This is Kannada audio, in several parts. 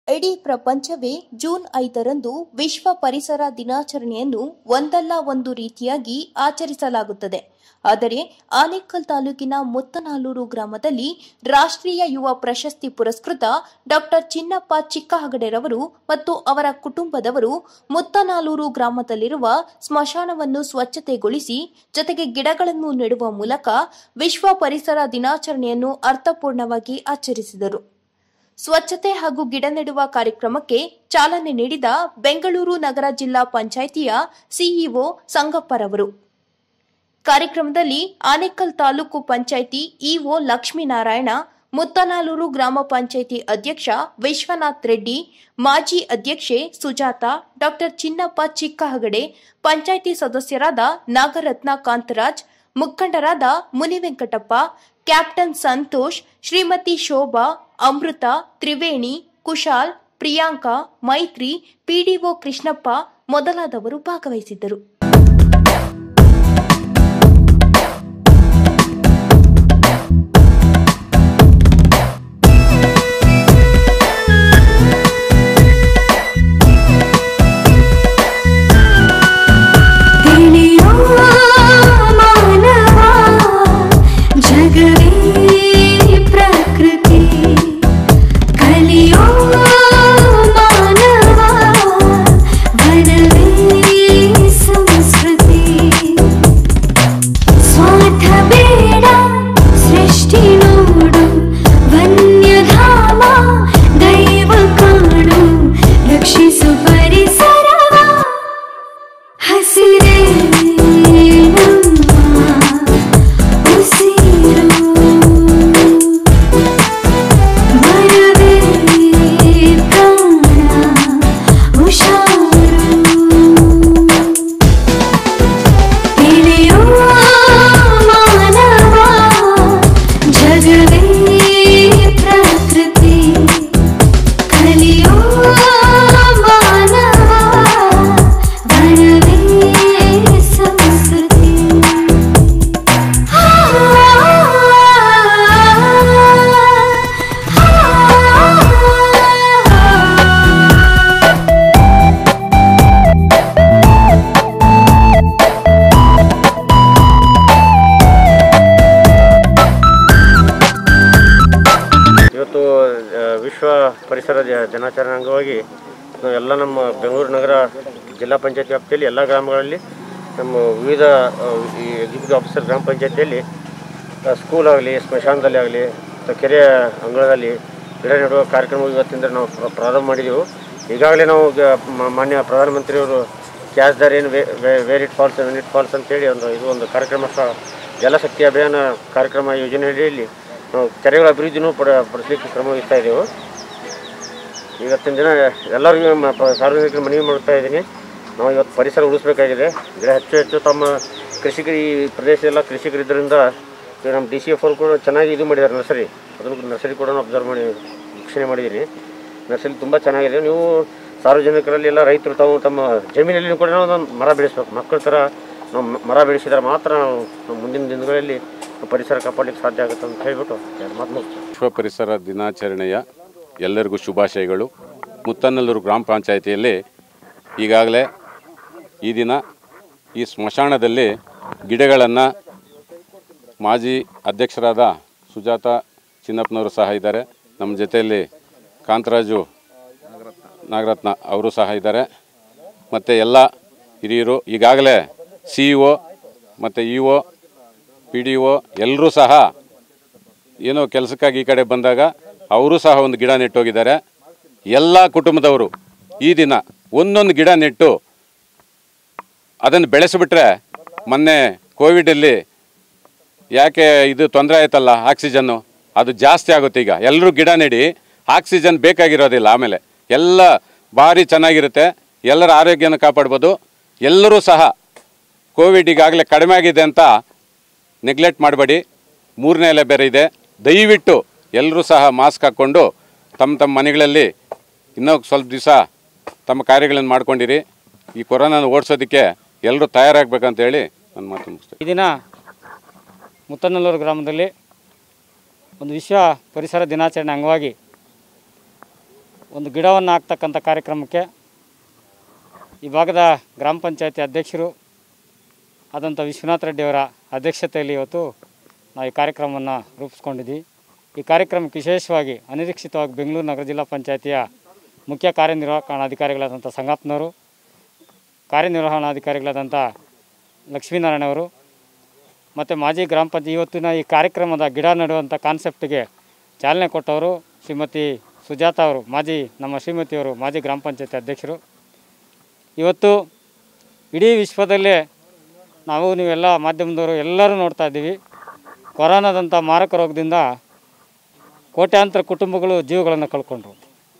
ಇಡೀ ಪ್ರಪಂಚವೇ ಜೂನ್ ಐದರಂದು ವಿಶ್ವ ಪರಿಸರ ದಿನಾಚರಣೆಯನ್ನು ಒಂದಲ್ಲ ಒಂದು ರೀತಿಯಾಗಿ ಆಚರಿಸಲಾಗುತ್ತದೆ ಆದರೆ ಆನೇಕಲ್ ತಾಲೂಕಿನ ಮುತ್ತನಾಲೂರು ಗ್ರಾಮದಲ್ಲಿ ರಾಷ್ಟ್ರೀಯ ಯುವ ಪ್ರಶಸ್ತಿ ಪುರಸ್ಕೃತ ಡಾಕ್ಟರ್ ಚಿನ್ನಪ್ಪ ಚಿಕ್ಕಹಗಡೆರವರು ಮತ್ತು ಅವರ ಕುಟುಂಬದವರು ಮುತ್ತನಾಲೂರು ಗ್ರಾಮದಲ್ಲಿರುವ ಸ್ಮಶಾನವನ್ನು ಸ್ವಚ್ಛತೆಗೊಳಿಸಿ ಜೊತೆಗೆ ಗಿಡಗಳನ್ನು ನೆಡುವ ಮೂಲಕ ವಿಶ್ವ ಪರಿಸರ ದಿನಾಚರಣೆಯನ್ನು ಅರ್ಥಪೂರ್ಣವಾಗಿ ಆಚರಿಸಿದರು ಸ್ವಚ್ಛತೆ ಹಾಗೂ ಗಿಡ ನೆಡುವ ಕಾರ್ಯಕ್ರಮಕ್ಕೆ ಚಾಲನೆ ನೀಡಿದ ಬೆಂಗಳೂರು ನಗರ ಜಿಲ್ಲಾ ಪಂಚಾಯಿತಿಯ ಸಿಇಒ ಸಂಗಪ್ಪರವರು ಕಾರ್ಯಕ್ರಮದಲ್ಲಿ ಆನೇಕಲ್ ತಾಲೂಕು ಪಂಚಾಯಿತಿ ಇಒ ಲಕ್ಷ್ಮೀನಾರಾಯಣ ಮುತ್ತನಾಲೂರು ಗ್ರಾಮ ಪಂಚಾಯಿತಿ ಅಧ್ಯಕ್ಷ ವಿಶ್ವನಾಥ್ ರೆಡ್ಡಿ ಮಾಜಿ ಅಧ್ಯಕ್ಷೆ ಸುಜಾತ ಡಾಕ್ಟರ್ ಚಿನ್ನಪ್ಪ ಚಿಕ್ಕಹಗಡೆ ಪಂಚಾಯಿತಿ ಸದಸ್ಯರಾದ ನಾಗರತ್ನ ಕಾಂತರಾಜ್ ಮುಖಂಡರಾದ ಮುನಿವೆಂಕಟಪ್ಪ ಕ್ಯಾಪ್ಟನ್ ಸಂತೋಷ್ ಶ್ರೀಮತಿ ಶೋಭಾ ಅಮೃತ ತ್ರಿವೇಣಿ ಕುಶಾಲ್ ಪ್ರಿಯಾಂಕಾ ಮೈತ್ರಿ ಪಿಡಿಒ ಕೃಷ್ಣಪ್ಪ ಮೊದಲಾದವರು ಭಾಗವಹಿಸಿದ್ದರು ತಿಳಿಯೋ ಮಾನವ ಜಗವೇ ಪ್ರಕೃತಿ ಕಲಿಯೋ ಮಾನವ ವನವೇ ಸಂಸ್ಕೃತಿ ಸ್ವಾರ್ಥ ಬೇಡ ಸೃಷ್ಟಿ ನೋಡು ವನ್ಯಧಾಮ ದೈವ ಕಾಣು ರಕ್ಷಿಸು ಪರಿಸರವ ಹಸಿರೇ ನಮ್ಮ ಉಸಿರು ಮರವೇ ಪ್ರಾಣ ಹುಷಾರು ತಿಳಿಯೋ ಮಾನವ ಜಗವೇ ಪ್ರಕೃತಿ ಕಲಿಯೋ ಮಾನವ ವನವೇ ಸಂಸ್ಕೃತಿ ಆ, ಆ, ಆ. ಇವತ್ತು ಆ, ವಿಶ್ವ ಪರಿಸರ ದ- ದಿನಾಚರಣೆ ಅಂಗವಾಗಿ ನಾವು ಎಲ್ಲ ನಮ್ಮ ಬೆಂಗಳೂರು ನಗರ ಜಿಲ್ಲಾ ಪಂಚಾಯತ್ ವ್ಯಾಪ್ತಿಯಲ್ಲಿ ಎಲ್ಲ ಗ್ರಾಮಗಳಲ್ಲಿ ನಮ್ಮ ವಿವಿಧ ಆ, ಈ ಎಕ್ಸಿಕ್ಯೂಟಿವ್ ಆಫೀಸರ್ ಗ್ರಾಮ ಪಂಚಾಯತಿಯಲ್ಲಿ ಆ, ಸ್ಕೂಲ್ ಆಗಲಿ ಸ್ಮಶಾನದಲ್ಲಿ ಆಗಲಿ ಅಥವಾ ಕೆರೆಯ ಅಂಗಳದಲ್ಲಿ ಗಿಡ ನೆಡುವ ಕಾರ್ಯಕ್ರಮ ಇವತ್ತಿಂದ ನಾವು ಪ್ರ- ಪ್ರಾರಂಭ ಮಾಡಿದೆವು ಈಗಾಗಲೇ ನಾವು ಗ- ಮ- ಮಾನ್ಯ ಪ್ರಧಾನಮಂತ್ರಿಯವರು ಕ್ಯಾಚ್ ದರ್ ಏನು where it falls when it falls ಅಂತೇಳಿ ಒಂದು ಇದು ಒಂದು ಕಾರ್ಯಕ್ರಮ ಸಹ ಜಲಶಕ್ತಿ ಅಭಿಯಾನ ಕಾರ್ಯಕ್ರಮ ಯೋಜನೆಯಲ್ಲಿ ನಾವು ಕೆರೆಗಳ ಅಭಿವೃದ್ಧಿನೂ ಪಡ ಪಡಿಸಲಿಕ್ಕೆ ಕ್ರಮ ವಹಿಸ್ತಾ ಇದ್ದೆವು ಇವತ್ತಿನ ದಿನ ಎಲ್ಲರಿಗೂ ಮ- ಪ- ಸಾರ್ವಜನಿಕರು ಮನವಿ ಮಾಡ್ತಾ ಇದ್ದೀನಿ ನಾವು ಇವತ್ತು ಪರಿಸರ ಉಳಿಸ್ಬೇಕಾಗಿದೆ ಗಿಡ ಹೆಚ್ಚು ಹೆಚ್ಚು ತಮ್ಮ ಕೃಷಿಕರು ಈ ಪ್ರದೇಶದೆಲ್ಲ ಕೃಷಿಕರಿದ್ದರಿಂದ ಈಗ ನಮ್ಮ ಡಿ ಸಿ ಎಫ್ ಅವರು ಕೂಡ ಚೆನ್ನಾಗಿ ಇದು ಮಾಡಿದ್ದಾರೆ ನರ್ಸರಿ ಅದನ್ನು ನರ್ಸರಿ ಕೂಡ ಅಬ್ಸರ್ವ್ ಮಾಡಿ ವೀಕ್ಷಣೆ ಮಾಡಿದ್ದೀನಿ ನರ್ಸರಿ ತುಂಬ ಚೆನ್ನಾಗಿದೆ ನೀವು ಸಾರ್ವಜನಿಕರಲ್ಲಿ ಎಲ್ಲ ರೈತರು ತಾವು ತಮ್ಮ ಜಮೀನಲ್ಲಿ ಕೂಡ ನಾವು ಒಂದು ಮರ ಬೆಳೆಸ್ಬೇಕು ಮಕ್ಕಳ ಥರ ನಾವು ಮ- ಮರ ಬೆಳೆಸಿದ್ರೆ ಮಾತ್ರ ನಾವು ನಮ್ಮ ಮುಂದಿನ ದಿನಗಳಲ್ಲಿ ಪರಿಸರ ಕಾಪಾಡಲಿಕ್ಕೆ ಸಾಧ್ಯ ಆಗುತ್ತೆ ಅಂತ ಹೇಳಿಬಿಟ್ಟು ಎರಡು ಮಾತು ಮುಗಿಸ್ತೀನಿ ವಿಶ್ವ ಪರಿಸರ ದಿನಾಚರಣೆಯ ಎಲ್ಲರಿಗೂ ಶುಭಾಶಯಗಳು ಮುತ್ತನಲ್ಲೂರು ಗ್ರಾಮ ಪಂಚಾಯಿತಿಯಲ್ಲಿ ಈಗಾಗಲೇ ಈ ದಿನ ಈ ಸ್ಮಶಾನದಲ್ಲಿ ಗಿಡಗಳನ್ನು ಮಾಜಿ ಅಧ್ಯಕ್ಷರಾದ ಸುಜಾತ ಚಿನ್ನಪ್ಪನವರು ಸಹ ಇದ್ದಾರೆ ನಮ್ಮ ಜೊತೆಯಲ್ಲಿ ಕಾಂತರಾಜು ನಾಗರತ್ನ ಅವರು ಸಹ ಇದ್ದಾರೆ ಮತ್ತು ಎಲ್ಲ ಹಿರಿಯರು ಈಗಾಗಲೇ ಸಿ ಇ ಒ ಮತ್ತು E O P D O ಎಲ್ಲರೂ ಸಹ ಏನೋ ಕೆಲಸಕ್ಕಾಗಿ ಈ ಕಡೆ ಬಂದಾಗ ಅವರು ಸಹ ಒಂದು ಗಿಡ ನೆಟ್ಟೋಗಿದ್ದಾರೆ ಎಲ್ಲ ಕುಟುಂಬದವರು ಈ ದಿನ ಒಂದೊಂದು ಗಿಡ ನೆಟ್ಟು ಅದನ್ನು ಬೆಳೆಸಿಬಿಟ್ರೆ ಮೊನ್ನೆ ಕೋವಿಡಲ್ಲಿ ಯಾಕೆ ಇದು ತೊಂದರೆ ಆಯ್ತಲ್ಲ ಆಕ್ಸಿಜನ್ನು ಅದು ಜಾಸ್ತಿ ಆಗುತ್ತೆ ಈಗ ಎಲ್ಲರೂ ಗಿಡ ನೆಡಿ ಆಕ್ಸಿಜನ್ ಬೇಕಾಗಿರೋದಿಲ್ಲ ಆಮೇಲೆ ಎಲ್ಲ ಭಾರಿ ಚೆನ್ನಾಗಿರುತ್ತೆ ಎಲ್ಲರ ಆರೋಗ್ಯನ ಕಾಪಾಡ್ಬೋದು ಎಲ್ಲರೂ ಸಹ ಕೋವಿಡ್ ಈಗಾಗಲೇ ಕಡಿಮೆ ಆಗಿದೆ ಅಂತ ನೆಗ್ಲೆಕ್ಟ್ ಮಾಡಬೇಡಿ ಮೂರನೇ ಎಲೆ ಬೇರೆ ಇದೆ ದಯವಿಟ್ಟು ಎಲ್ಲರೂ ಸಹ ಮಾಸ್ಕ್ ಹಾಕ್ಕೊಂಡು ತಮ್ಮ ತಮ್ಮ ಮನೆಗಳಲ್ಲಿ ಇನ್ನೂ ಸ್ವಲ್ಪ ದಿವಸ ತಮ್ಮ ಕಾರ್ಯಗಳನ್ನು ಮಾಡ್ಕೊಂಡಿರಿ ಈ ಕೊರೋನಾನ ಓಡಿಸೋದಕ್ಕೆ ಎಲ್ಲರೂ ತಯಾರಾಗಬೇಕಂತ ಹೇಳಿ ನನ್ನ ಮಾತು ಮುಗಿಸ್ತೇನೆ ಈ ದಿನ ಮುತ್ತನಲ್ಲೂರು ಗ್ರಾಮದಲ್ಲಿ ಒಂದು ವಿಶ್ವ ಪರಿಸರ ದಿನಾಚರಣೆ ಅಂಗವಾಗಿ ಒಂದು ಗಿಡವನ್ನು ಹಾಕ್ತಕ್ಕಂಥ ಕಾರ್ಯಕ್ರಮಕ್ಕೆ ಈ ಭಾಗದ ಗ್ರಾಮ ಪಂಚಾಯತಿ ಅಧ್ಯಕ್ಷರು ಆದಂಥ ವಿಶ್ವನಾಥ್ ರೆಡ್ಡಿಯವರ ಅಧ್ಯಕ್ಷತೆಯಲ್ಲಿ ಇವತ್ತು ನಾವು ಈ ಕಾರ್ಯಕ್ರಮವನ್ನು ರೂಪಿಸ್ಕೊಂಡಿದ್ವಿ ಈ ಕಾರ್ಯಕ್ರಮಕ್ಕೆ ವಿಶೇಷವಾಗಿ ಅನಿರೀಕ್ಷಿತವಾಗಿ ಬೆಂಗಳೂರು ನಗರ ಜಿಲ್ಲಾ ಪಂಚಾಯತಿಯ ಮುಖ್ಯ ಕಾರ್ಯನಿರ್ವಹಣಾಧಿಕಾರಿಗಳಾದಂಥ ಸಂಗಪ್ಪನವರು ಕಾರ್ಯನಿರ್ವಹಣಾಧಿಕಾರಿಗಳಾದಂಥ ಲಕ್ಷ್ಮೀನಾರಾಯಣ ಅವರು ಮತ್ತು ಮಾಜಿ ಗ್ರಾಮ ಪಂಚಾಯತ್ ಇವತ್ತಿನ ಈ ಕಾರ್ಯಕ್ರಮದ ಗಿಡ ನೆಡುವಂಥ ಕಾನ್ಸೆಪ್ಟ್ಗೆ ಚಾಲನೆ ಕೊಟ್ಟವರು ಶ್ರೀಮತಿ ಸುಜಾತ ಅವರು ಮಾಜಿ ನಮ್ಮ ಶ್ರೀಮತಿಯವರು ಮಾಜಿ ಗ್ರಾಮ ಪಂಚಾಯತಿ ಅಧ್ಯಕ್ಷರು ಇವತ್ತು ಇಡೀ ವಿಶ್ವದಲ್ಲೇ ನಾವು ನೀವೆಲ್ಲ ಮಾಧ್ಯಮದವರು ಎಲ್ಲರೂ ನೋಡ್ತಾ ಇದ್ದೀವಿ ಕೊರೋನಾದಂಥ ಮಾರಕ ರೋಗದಿಂದ ಕೋಟ್ಯಾಂತರ ಕುಟುಂಬಗಳು ಜೀವಗಳನ್ನು ಕಳ್ಕೊಂಡ್ರು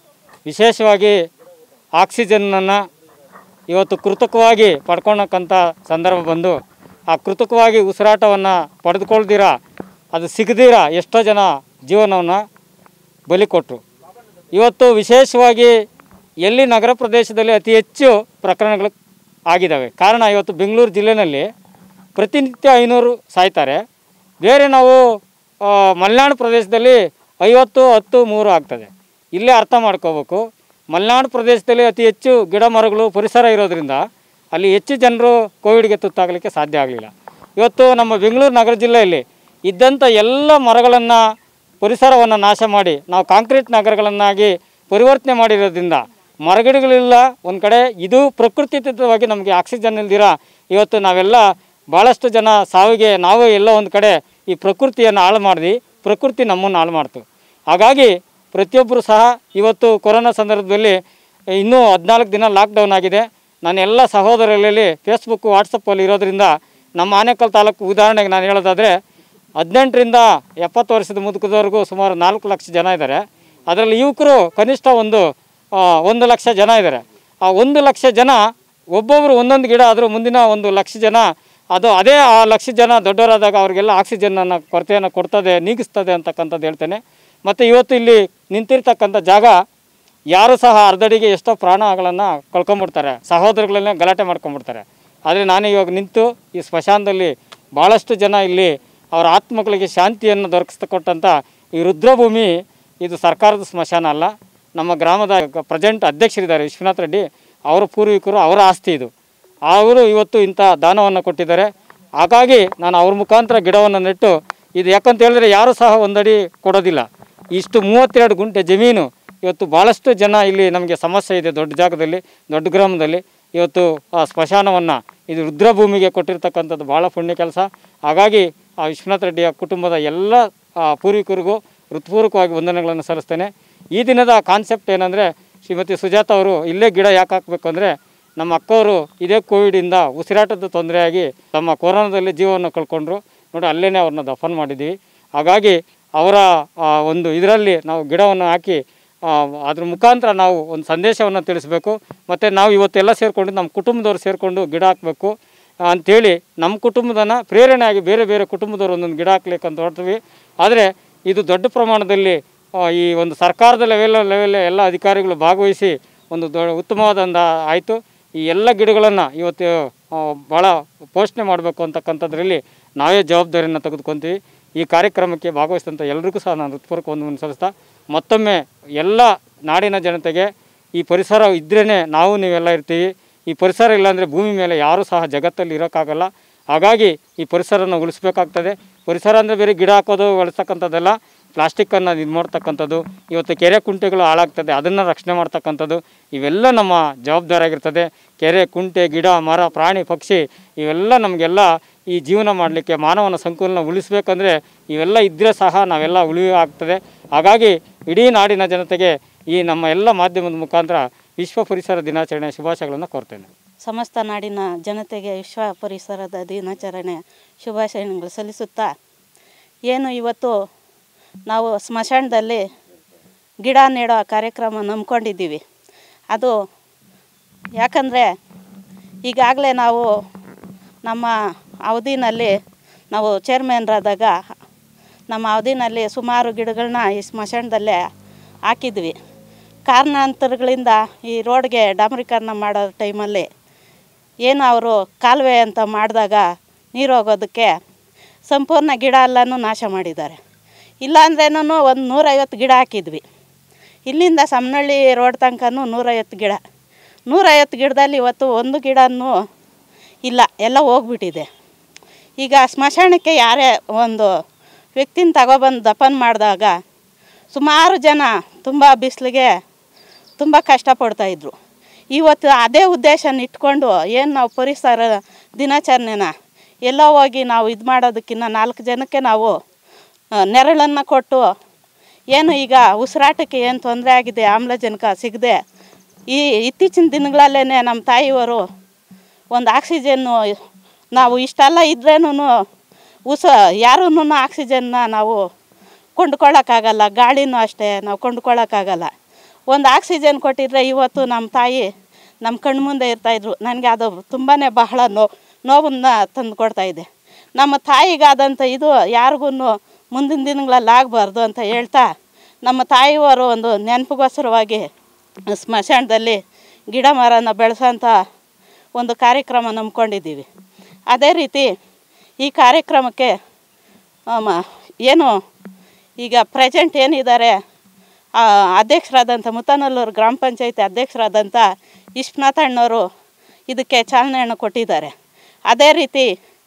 ವಿಶೇಷವಾಗಿ ಆಕ್ಸಿಜನ್ನನ್ನು ಇವತ್ತು ಕೃತಕವಾಗಿ ಪಡ್ಕೊಳಕ್ಕಂಥ ಸಂದರ್ಭ ಬಂದು ಆ ಕೃತಕವಾಗಿ ಉಸಿರಾಟವನ್ನು ಪಡೆದುಕೊಳ್ದಿರ ಅದು ಸಿಗದಿರ ಎಷ್ಟೋ ಜನ ಜೀವನವನ್ನು ಬಲಿ ಕೊಟ್ಟರು ಇವತ್ತು ವಿಶೇಷವಾಗಿ ಎಲ್ಲಿ ನಗರ ಪ್ರದೇಶದಲ್ಲಿ ಅತಿ ಹೆಚ್ಚು ಪ್ರಕರಣಗಳು ಆಗಿದ್ದಾವೆ ಕಾರಣ ಇವತ್ತು ಬೆಂಗಳೂರು ಜಿಲ್ಲೆಯಲ್ಲಿ ಪ್ರತಿನಿತ್ಯ ಐನೂರು ಸಾಯ್ತಾರೆ ಬೇರೆ ನಾವು ಆ, ಮಲೆನಾಡು ಪ್ರದೇಶದಲ್ಲಿ ಐವತ್ತು ಹತ್ತು ಮೂರು ಆಗ್ತದೆ ಇಲ್ಲೇ ಅರ್ಥ ಮಾಡ್ಕೋಬೇಕು ಮಲೆನಾಡು ಪ್ರದೇಶದಲ್ಲಿ ಅತಿ ಹೆಚ್ಚು ಗಿಡ ಮರಗಳು ಪರಿಸರ ಇರೋದ್ರಿಂದ ಅಲ್ಲಿ ಹೆಚ್ಚು ಜನರು ಕೋವಿಡ್ಗೆ ತುತ್ತಾಗಲಿಕ್ಕೆ ಸಾಧ್ಯ ಆಗಲಿಲ್ಲ ಇವತ್ತು ನಮ್ಮ ಬೆಂಗಳೂರು ನಗರ ಜಿಲ್ಲೆಯಲ್ಲಿ ಇದ್ದಂಥ ಎಲ್ಲ ಮರಗಳನ್ನು ಪರಿಸರವನ್ನು ನಾಶ ಮಾಡಿ ನಾವು ಕಾಂಕ್ರೀಟ್ ನಗರಗಳನ್ನಾಗಿ ಪರಿವರ್ತನೆ ಮಾಡಿರೋದ್ರಿಂದ ಮರಗಿಡಗಳಿಲ್ಲ ಒಂದು ಕಡೆ ಇದು ಪ್ರಕೃತಿದತ್ತವಾಗಿ ನಮಗೆ ಆಕ್ಸಿಜನ್ ಇಲ್ದಿರ ಇವತ್ತು ನಾವೆಲ್ಲ ಭಾಳಷ್ಟು ಜನ ಸಾವಿಗೆ ನಾವು ಎಲ್ಲೋ ಒಂದು ಕಡೆ ಈ ಪ್ರಕೃತಿಯನ್ನು ಹಾಳು ಮಾಡಿದ್ವಿ ಪ್ರಕೃತಿ ನಮ್ಮನ್ನು ಹಾಳು ಮಾಡ್ತು ಹಾಗಾಗಿ ಪ್ರತಿಯೊಬ್ಬರು ಸಹ ಇವತ್ತು ಕೊರೋನಾ ಸಂದರ್ಭದಲ್ಲಿ ಇನ್ನೂ ಹದಿನಾಲ್ಕು ದಿನ ಲಾಕ್ಡೌನ್ ಆಗಿದೆ ನಾನು ಎಲ್ಲ ಸಹೋದರರಲ್ಲಿ ಫೇಸ್ಬುಕ್ ವಾಟ್ಸಪ್ಪಲ್ಲಿ ಇರೋದ್ರಿಂದ ನಮ್ಮ ಆನೇಕಲ್ ತಾಲೂಕು ಉದಾಹರಣೆಗೆ ನಾನು ಹೇಳೋದಾದರೆ ಹದಿನೆಂಟರಿಂದ ಎಪ್ಪತ್ತು ವರ್ಷದ ಮುದುಕದವರೆಗೂ ಸುಮಾರು ನಾಲ್ಕು ಲಕ್ಷ ಜನ ಇದ್ದಾರೆ ಅದರಲ್ಲಿ ಯುವಕರು ಕನಿಷ್ಠ ಒಂದು ಆ, ಒಂದು ಲಕ್ಷ ಜನ ಇದ್ದಾರೆ ಆ ಒಂದು ಲಕ್ಷ ಜನ ಒಬ್ಬೊಬ್ಬರು ಒಂದೊಂದು ಗಿಡ ಆದರೂ ಮುಂದಿನ ಒಂದು ಲಕ್ಷ ಜನ ಅದು ಅದೇ ಆ ಲಕ್ಷ ಜನ ದೊಡ್ಡವರಾದಾಗ ಅವರಿಗೆಲ್ಲ ಆಕ್ಸಿಜನ್ನ ಕೊರತೆಯನ್ನು ಕೊಡ್ತದೆ ನೀಗಿಸ್ತದೆ ಅಂತಕ್ಕಂಥದ್ದು ಹೇಳ್ತೇನೆ ಮತ್ತು ಇವತ್ತು ಇಲ್ಲಿ ನಿಂತಿರ್ತಕ್ಕಂಥ ಜಾಗ ಯಾರು ಸಹ ಅರ್ಧಡಿಗೆ ಎಷ್ಟೋ ಪ್ರಾಣಗಳನ್ನು ಕಳ್ಕೊಂಬಿಡ್ತಾರೆ ಸಹೋದರಗಳನ್ನೇ ಗಲಾಟೆ ಮಾಡ್ಕೊಂಬಿಡ್ತಾರೆ ಆದರೆ ನಾನು ಇವಾಗ ನಿಂತು ಈ ಸ್ಮಶಾನದಲ್ಲಿ ಭಾಳಷ್ಟು ಜನ ಇಲ್ಲಿ ಅವರ ಆತ್ಮಗಳಿಗೆ ಶಾಂತಿಯನ್ನು ದೊರಕಿಸ್ತಕೊಟ್ಟಂಥ ಈ ರುದ್ರಭೂಮಿ ಇದು ಸರ್ಕಾರದ ಸ್ಮಶಾನ ಅಲ್ಲ ನಮ್ಮ ಗ್ರಾಮದ ಪ್ರೆಸೆಂಟ್ ಅಧ್ಯಕ್ಷರಿದ್ದಾರೆ ವಿಶ್ವನಾಥ್ ರೆಡ್ಡಿ ಅವರ ಪೂರ್ವಿಕರು ಅವರ ಆಸ್ತಿ ಇದು ಅವರು ಇವತ್ತು ಇಂಥ ದಾನವನ್ನು ಕೊಟ್ಟಿದ್ದಾರೆ ಹಾಗಾಗಿ ನಾನು ಅವ್ರ ಮುಖಾಂತರ ಗಿಡವನ್ನು ನೆಟ್ಟು ಇದು ಯಾಕಂತ ಹೇಳಿದ್ರೆ ಯಾರೂ ಸಹ ಒಂದಡಿ ಕೊಡೋದಿಲ್ಲ ಇಷ್ಟು ಮೂವತ್ತೆರಡು ಗುಂಟೆ ಜಮೀನು ಇವತ್ತು ಭಾಳಷ್ಟು ಜನ ಇಲ್ಲಿ ನಮಗೆ ಸಮಸ್ಯೆ ಇದೆ ದೊಡ್ಡ ಜಾಗದಲ್ಲಿ ದೊಡ್ಡ ಗ್ರಾಮದಲ್ಲಿ ಇವತ್ತು ಆ ಸ್ಮಶಾನವನ್ನು ಇದು ರುದ್ರಭೂಮಿಗೆ ಕೊಟ್ಟಿರ್ತಕ್ಕಂಥದ್ದು ಭಾಳ ಪುಣ್ಯ ಕೆಲಸ ಹಾಗಾಗಿ ಆ ವಿಶ್ವನಾಥ್ ರೆಡ್ಡಿಯ ಕುಟುಂಬದ ಎಲ್ಲ ಆ, ಪೂರ್ವಿಕರಿಗೂ ಹೃತ್ಪೂರ್ವಕವಾಗಿ ವಂದನೆಗಳನ್ನು ಸಲ್ಲಿಸ್ತೇನೆ ಈ ದಿನದ ಕಾನ್ಸೆಪ್ಟ್ ಏನಂದರೆ ಶ್ರೀಮತಿ ಸುಜಾತ ಅವರು ಇಲ್ಲೇ ಗಿಡ ಯಾಕೆ ಹಾಕಬೇಕು ಅಂದರೆ ನಮ್ಮ ಅಕ್ಕವರು ಇದೇ ಕೋವಿಡಿಂದ ಉಸಿರಾಟದ ತೊಂದರೆಯಾಗಿ ತಮ್ಮ ಕೊರೋನಾದಲ್ಲಿ ಜೀವವನ್ನು ಕಳ್ಕೊಂಡ್ರು ನೋಡಿ ಅಲ್ಲೇ ಅವ್ರನ್ನ ದಫನ್ ಮಾಡಿದ್ದೀವಿ ಹಾಗಾಗಿ ಅವರ ಆ, ಒಂದು ಇದರಲ್ಲಿ ನಾವು ಗಿಡವನ್ನು ಹಾಕಿ ಆ, ಅದ್ರ ಮುಖಾಂತರ ನಾವು ಒಂದು ಸಂದೇಶವನ್ನು ತಿಳಿಸ್ಬೇಕು ಮತ್ತು ನಾವು ಇವತ್ತೆಲ್ಲ ಸೇರಿಕೊಂಡು ನಮ್ಮ ಕುಟುಂಬದವ್ರು ಸೇರಿಕೊಂಡು ಗಿಡ ಹಾಕಬೇಕು ಅಂಥೇಳಿ ನಮ್ಮ ಕುಟುಂಬದನ್ನು ಪ್ರೇರಣೆಯಾಗಿ ಬೇರೆ ಬೇರೆ ಕುಟುಂಬದವ್ರು ಒಂದೊಂದು ಗಿಡ ಹಾಕ್ಲಿಕ್ಕೆ ಅಂತ ಹೊರಟ್ವಿ ಆದರೆ ಇದು ದೊಡ್ಡ ಪ್ರಮಾಣದಲ್ಲಿ ಆ, ಈ ಒಂದು ಸರ್ಕಾರದ ಲೆವೆಲ್ ಲೆವೆಲ್ ಎಲ್ಲ ಅಧಿಕಾರಿಗಳು ಭಾಗವಹಿಸಿ ಒಂದು ದೊ ಉತ್ತಮವಾದಂಥ ಆಯಿತು ಈ ಎಲ್ಲ ಗಿಡಗಳನ್ನು ಇವತ್ತು ಆ, ಭಾಳ ಪೋಷಣೆ ಮಾಡಬೇಕು ಅಂತಕ್ಕಂಥದ್ರಲ್ಲಿ ನಾವೇ ಜವಾಬ್ದಾರಿಯನ್ನು ತೆಗೆದುಕೊತೀವಿ ಈ ಕಾರ್ಯಕ್ರಮಕ್ಕೆ ಭಾಗವಹಿಸಿದಂಥ ಎಲ್ರಿಗೂ ಸಹ ನಾನು ಹೃತ್ಪೂರ್ವಕ ಒಂದು ಸಲ್ಲಿಸ್ತಾ ಮತ್ತೊಮ್ಮೆ ಎಲ್ಲ ನಾಡಿನ ಜನತೆಗೆ ಈ ಪರಿಸರ ಇದ್ರೇ ನಾವು ನೀವೆಲ್ಲ ಇರ್ತೀವಿ ಈ ಪರಿಸರ ಇಲ್ಲಾಂದರೆ ಭೂಮಿ ಮೇಲೆ ಯಾರೂ ಸಹ ಜಗತ್ತಲ್ಲಿ ಇರೋಕ್ಕಾಗಲ್ಲ ಹಾಗಾಗಿ ಈ ಪರಿಸರನ ಉಳಿಸ್ಬೇಕಾಗ್ತದೆ ಪರಿಸರ ಅಂದರೆ ಬೇರೆ ಗಿಡ ಹಾಕೋದು ಬೆಳೆಸ್ತಕ್ಕಂಥದ್ದೆಲ್ಲ ಪ್ಲಾಸ್ಟಿಕ್ಕನ್ನು ಇದು ಮಾಡ್ತಕ್ಕಂಥದ್ದು ಇವತ್ತು ಕೆರೆ ಕುಂಟೆಗಳು ಹಾಳಾಗ್ತದೆ ಅದನ್ನು ರಕ್ಷಣೆ ಮಾಡ್ತಕ್ಕಂಥದ್ದು ಇವೆಲ್ಲ ನಮ್ಮ ಜವಾಬ್ದಾರಿ ಆಗಿರ್ತದೆ ಕೆರೆ ಕುಂಟೆ ಗಿಡ ಮರ ಪ್ರಾಣಿ ಪಕ್ಷಿ ಇವೆಲ್ಲ ನಮಗೆಲ್ಲ ಈ ಜೀವನ ಮಾಡಲಿಕ್ಕೆ ಮಾನವನ ಸಂಕುಲನ ಉಳಿಸ್ಬೇಕಂದ್ರೆ ಇವೆಲ್ಲ ಇದ್ದರೆ ಸಹ ನಾವೆಲ್ಲ ಉಳಿವೆ ಆಗ್ತದೆ ಹಾಗಾಗಿ ಇಡೀ ನಾಡಿನ ಜನತೆಗೆ ಈ ನಮ್ಮ ಎಲ್ಲ ಮಾಧ್ಯಮದ ಮುಖಾಂತರ ವಿಶ್ವ ಪರಿಸರ ದಿನಾಚರಣೆ ಶುಭಾಶಯಗಳನ್ನು ಕೋರ್ತೇನೆ ಸಮಸ್ತ ನಾಡಿನ ಜನತೆಗೆ ವಿಶ್ವ ಪರಿಸರದ ದಿನಾಚರಣೆ ಶುಭಾಶಯಗಳು ಸಲ್ಲಿಸುತ್ತಾ ಏನು ಇವತ್ತು ನಾವು ಸ್ಮಶಾನದಲ್ಲಿ ಗಿಡ ನೆಡೋ ಕಾರ್ಯಕ್ರಮ ನಂಬ್ಕೊಂಡಿದ್ದೀವಿ ಅದು ಯಾಕಂದರೆ ಈಗಾಗಲೇ ನಾವು ನಮ್ಮ ಅವಧಿನಲ್ಲಿ ನಾವು ಚೇರ್ಮನ್ರಾದಾಗ ನಮ್ಮ ಅವಧಿನಲ್ಲಿ ಸುಮಾರು ಗಿಡಗಳನ್ನ ಈ ಸ್ಮಶಾನದಲ್ಲೇ ಹಾಕಿದ್ವಿ ಕಾರಣಾಂತರಗಳಿಂದ ಈ ರೋಡ್ಗೆ ಡಾಮರೀಕರಣ ಮಾಡೋ ಟೈಮಲ್ಲಿ ಏನು ಅವರು ಕಾಲುವೆ ಅಂತ ಮಾಡಿದಾಗ ನೀರು ಹೋಗೋದಕ್ಕೆ ಸಂಪೂರ್ಣ ಗಿಡ ಎಲ್ಲನೂ ನಾಶ ಮಾಡಿದ್ದಾರೆ ಇಲ್ಲಾಂದ್ರೇನೂ ಒಂದು ನೂರೈವತ್ತು ಗಿಡ ಹಾಕಿದ್ವಿ ಇಲ್ಲಿಂದ ಸಮ್ನಳ್ಳಿ ರೋಡ್ ತನಕನೂ ನೂರೈವತ್ತು ಗಿಡ ನೂರೈವತ್ತು ಗಿಡದಲ್ಲಿ ಇವತ್ತು ಒಂದು ಗಿಡನೂ ಇಲ್ಲ ಎಲ್ಲ ಹೋಗ್ಬಿಟ್ಟಿದೆ ಈಗ ಸ್ಮಶಾನಕ್ಕೆ ಯಾರೇ ಒಂದು ವ್ಯಕ್ತಿನ ತಗೊಬಂದು ದಫನ್ ಮಾಡಿದಾಗ ಸುಮಾರು ಜನ ತುಂಬ ಬಿಸಿಲಿಗೆ ತುಂಬ ಕಷ್ಟಪಡ್ತಾಯಿದ್ರು ಇವತ್ತು ಅದೇ ಉದ್ದೇಶನ ಇಟ್ಕೊಂಡು ಏನು ನಾವು ಪರಿಸರ ದಿನಾಚರಣೆನ ಎಲ್ಲೋ ಹೋಗಿ ನಾವು ಇದು ಮಾಡೋದಕ್ಕಿಂತ ನಾಲ್ಕು ಜನಕ್ಕೆ ನಾವು ನೆರಳನ್ನು ಕೊಟ್ಟು ಏನು ಈಗ ಉಸಿರಾಟಕ್ಕೆ ಏನು ತೊಂದರೆ ಆಗಿದೆ ಆಮ್ಲಜನಕ ಸಿಗದೆ ಈ ಇತ್ತೀಚಿನ ದಿನಗಳಲ್ಲೇ ನಮ್ಮ ತಾಯಿಯವರು ಒಂದು ಆಕ್ಸಿಜನ್ನು ನಾವು ಇಷ್ಟೆಲ್ಲ ಇದ್ರೇನು ಉಸ ಯಾರೂ ಆಕ್ಸಿಜನ್ನ ನಾವು ಕೊಂಡ್ಕೊಳ್ಳೋಕ್ಕಾಗಲ್ಲ ಗಾಳಿನೂ ಅಷ್ಟೇ ನಾವು ಕೊಂಡ್ಕೊಳ್ಳೋಕ್ಕಾಗಲ್ಲ ಒಂದು ಆಕ್ಸಿಜನ್ ಕೊಟ್ಟಿದ್ರೆ ಇವತ್ತು ನಮ್ಮ ತಾಯಿ ನಮ್ಮ ಕಣ್ಣು ಮುಂದೆ ಇರ್ತಾಯಿದ್ರು ನನಗೆ ಅದು ತುಂಬಾ ಬಹಳ ನೋ ನೋವನ್ನು ತಂದು ಕೊಡ್ತಾಯಿದೆ ನಮ್ಮ ತಾಯಿಗಾದಂಥ ಇದು ಯಾರಿಗೂ ಮುಂದಿನ ದಿನಗಳಲ್ಲಿ ಆಗಬಾರ್ದು ಅಂತ ಹೇಳ್ತಾ ನಮ್ಮ ತಾಯಿಯವರು ಒಂದು ನೆನಪಿಗೋಸ್ಕರವಾಗಿ ಸ್ಮಶಾನದಲ್ಲಿ ಗಿಡ ಮರನ ಬೆಳೆಸೋಂಥ ಒಂದು ಕಾರ್ಯಕ್ರಮ ನಂಬ್ಕೊಂಡಿದ್ದೀವಿ ಅದೇ ರೀತಿ ಈ ಕಾರ್ಯಕ್ರಮಕ್ಕೆ ಆಮ, ಏನು ಈಗ ಪ್ರೆಸೆಂಟ್ ಏನಿದ್ದಾರೆ ಆ, ಅಧ್ಯಕ್ಷರಾದಂಥ ಮುತ್ತನಲ್ಲೂರು ಗ್ರಾಮ ಪಂಚಾಯತಿ ಅಧ್ಯಕ್ಷರಾದಂಥ ವಿಶ್ವನಾಥ ಅಣ್ಣವರು ಇದಕ್ಕೆ ಚಾಲನೆಯನ್ನು ಕೊಟ್ಟಿದ್ದಾರೆ ಅದೇ ರೀತಿ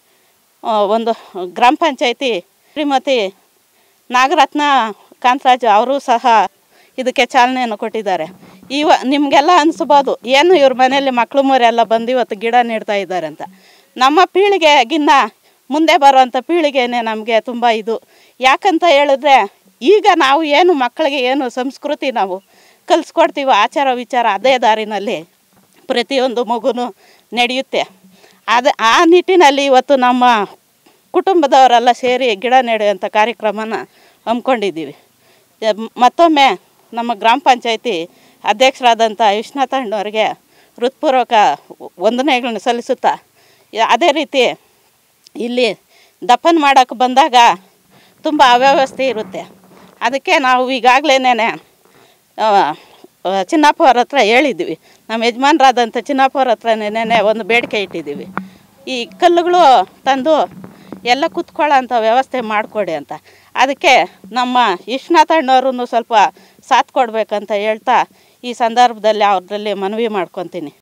ಆ, ಒಂದು ಗ್ರಾಮ ಪಂಚಾಯತಿ ಶ್ರೀಮತಿ ನಾಗರತ್ನ ಕಾಂತರಾಜು ಅವರು ಸಹ ಇದಕ್ಕೆ ಚಾಲನೆಯನ್ನು ಕೊಟ್ಟಿದ್ದಾರೆ ಇವ ನಿಮಗೆಲ್ಲ ಅನಿಸ್ಬೋದು ಏನು ಇವ್ರ ಮನೆಯಲ್ಲಿ ಮಕ್ಕಳು ಮರೆಲ್ಲ ಬಂದು ಇವತ್ತು ಗಿಡ ನೆಡ್ತಾ ಇದ್ದಾರೆ ಅಂತ ನಮ್ಮ ಪೀಳಿಗೆಗಿನ್ನ ಮುಂದೆ ಬರುವಂಥ ಪೀಳಿಗೆನೇ ನಮಗೆ ತುಂಬ ಇದು ಯಾಕಂತ ಹೇಳಿದ್ರೆ ಈಗ ನಾವು ಏನು ಮಕ್ಕಳಿಗೆ ಏನು ಸಂಸ್ಕೃತಿ ನಾವು ಕಲಿಸ್ಕೊಡ್ತೀವೋ ಆಚಾರ ವಿಚಾರ ಅದೇ ದಾರಿನಲ್ಲಿ ಪ್ರತಿಯೊಂದು ಮಗುನೂ ನಡೆಯುತ್ತೆ ಅದು ಆ ನಿಟ್ಟಿನಲ್ಲಿ ಇವತ್ತು ನಮ್ಮ ಕುಟುಂಬದವರೆಲ್ಲ ಸೇರಿ ಗಿಡ ನೆಡುವಂಥ ಕಾರ್ಯಕ್ರಮನ ಹಮ್ಮಿಕೊಂಡಿದ್ದೀವಿ ಮತ್ತೊಮ್ಮೆ ನಮ್ಮ ಗ್ರಾಮ ಪಂಚಾಯತಿ ಅಧ್ಯಕ್ಷರಾದಂಥ ವಿಶ್ವನಾಥ ಅಣ್ಣವ್ರಿಗೆ ಹೃತ್ಪೂರ್ವಕ ವಂದನೆಗಳನ್ನ ಸಲ್ಲಿಸುತ್ತಾ ಯ- ಅದೇ ರೀತಿ ಇಲ್ಲಿ ದಫನ್ ಮಾಡೋಕ್ಕೆ ಬಂದಾಗ ತುಂಬ ಅವ್ಯವಸ್ಥೆ ಇರುತ್ತೆ ಅದಕ್ಕೆ ನಾವು ಈಗಾಗಲೇ ಚಿನ್ನಪ್ಪ ಅವ್ರ ಹತ್ರ ಹೇಳಿದ್ವಿ ನಮ್ಮ ಯಜಮಾನ್ರಾದಂಥ ಚಿನ್ನಪ್ಪ ಅವ್ರ ಹತ್ರ ನೆನೆ ಒಂದು ಬೇಡಿಕೆ ಇಟ್ಟಿದ್ದೀವಿ ಈ ಕಲ್ಲುಗಳು ತಂದು ಎಲ್ಲ ಕುತ್ಕೊಳ್ಳೋ ಅಂಥ ವ್ಯವಸ್ಥೆ ಮಾಡಿಕೊಡಿ ಅಂತ ಅದಕ್ಕೆ ನಮ್ಮ ವಿಶ್ವನಾಥ ಅಣ್ಣವ್ರೂ ಸ್ವಲ್ಪ ಸಾಥ್ ಕೊಡಬೇಕಂತ ಹೇಳ್ತಾ ಈ ಸಂದರ್ಭದಲ್ಲಿ ಅವ್ರಲ್ಲಿ ಮನವಿ ಮಾಡ್ಕೊತೀನಿ